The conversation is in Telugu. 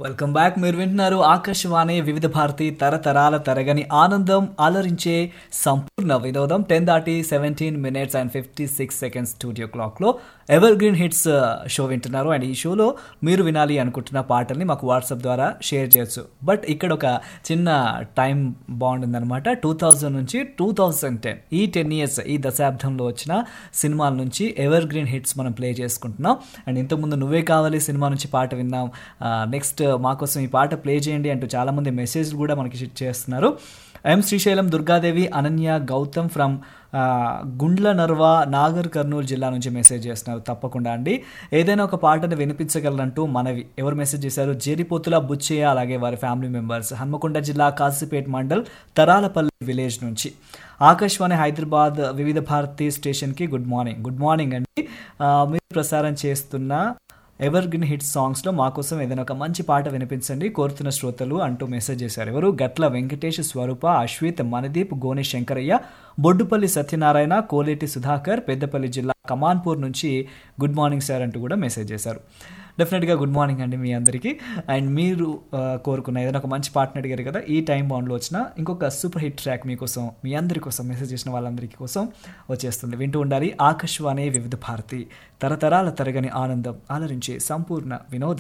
వెల్కమ్ బ్యాక్ మీరు వింటున్నారు ఆకాశవాణి వివిధ భారతి తరతరాల తరగని ఆనందం అలరించే సంపూర్ణ వినోదం టెన్ దాటి seventeen minutes and fifty six seconds studio క్లాక్లో ఎవర్ గ్రీన్ హిట్స్ షో వింటున్నారు అండ్ ఈ షోలో మీరు వినాలి అనుకుంటున్న పాటల్ని మాకు వాట్సాప్ ద్వారా షేర్ చేయొచ్చు బట్ ఇక్కడ ఒక చిన్న టైం బాండ్ ఉందన్నమాట టూ థౌజండ్ నుంచి టూ థౌజండ్ టెన్ ఈ టెన్ ఇయర్స్ ఈ దశాబ్దంలో వచ్చిన సినిమాల నుంచి ఎవర్ గ్రీన్ హిట్స్ మనం ప్లే చేసుకుంటున్నాం అండ్ ఇంతకుముందు నువ్వే కావాలి సినిమా నుంచి పాట విన్నాం నెక్స్ట్ మా కోసం ఈ పాట ప్లే చేయండి అంటూ చాలామంది మెసేజ్లు కూడా మనకి చేస్తున్నారు ఎం శ్రీశైలం దుర్గాదేవి అనన్య గౌతమ్ ఫ్రమ్ గుండ్ల నర్వా నాగర్ కర్నూలు జిల్లా నుంచి మెసేజ్ చేస్తున్నారు తప్పకుండా అండి ఏదైనా ఒక పాటను వినిపించగలరంటూ మనవి ఎవరు మెసేజ్ చేశారు జేరిపోతుల బుచ్చయ్య అలాగే వారి ఫ్యామిలీ మెంబర్స్ హన్మకొండ జిల్లా కాసిపేట్ మండల్ తరాలపల్లి విలేజ్ నుంచి ఆకాశవాణి హైదరాబాద్ వివిధ భారతి స్టేషన్కి గుడ్ మార్నింగ్ గుడ్ మార్నింగ్ అండి మీరు ప్రసారం చేస్తున్న ఎవర్ గ్రీన్ హిట్ సాంగ్స్లో మా కోసం ఏదైనా ఒక మంచి పాట వినిపించండి కోరుతున్న శ్రోతలు అంటూ మెసేజ్ చేశారు ఎవరు గట్ల వెంకటేష్ స్వరూప అశ్విత్ మనదీప్ గోని శంకరయ్య బొడ్డుపల్లి సత్యనారాయణ కోలేటి సుధాకర్ పెద్దపల్లి జిల్లా కమాన్పూర్ నుంచి గుడ్ మార్నింగ్ సార్ అంటూ కూడా మెసేజ్ చేశారు డెఫినెట్గా గుడ్ మార్నింగ్ అండి మీ అందరికీ అండ్ మీరు కోరుకున్న ఏదైనా ఒక మంచి పాటను అడిగారు కదా ఈ టైం బాండ్లో వచ్చిన ఇంకొక సూపర్ హిట్ ట్రాక్ మీకోసం మీ అందరి కోసం మెసేజ్ చేసిన వాళ్ళందరికీ కోసం వచ్చేస్తుంది వింటూ ఉండాలి ఆకాశవాణి వివిధ భారతి తరతరాల తరగని ఆనందం ఆలరించే సంపూర్ణ వినోదం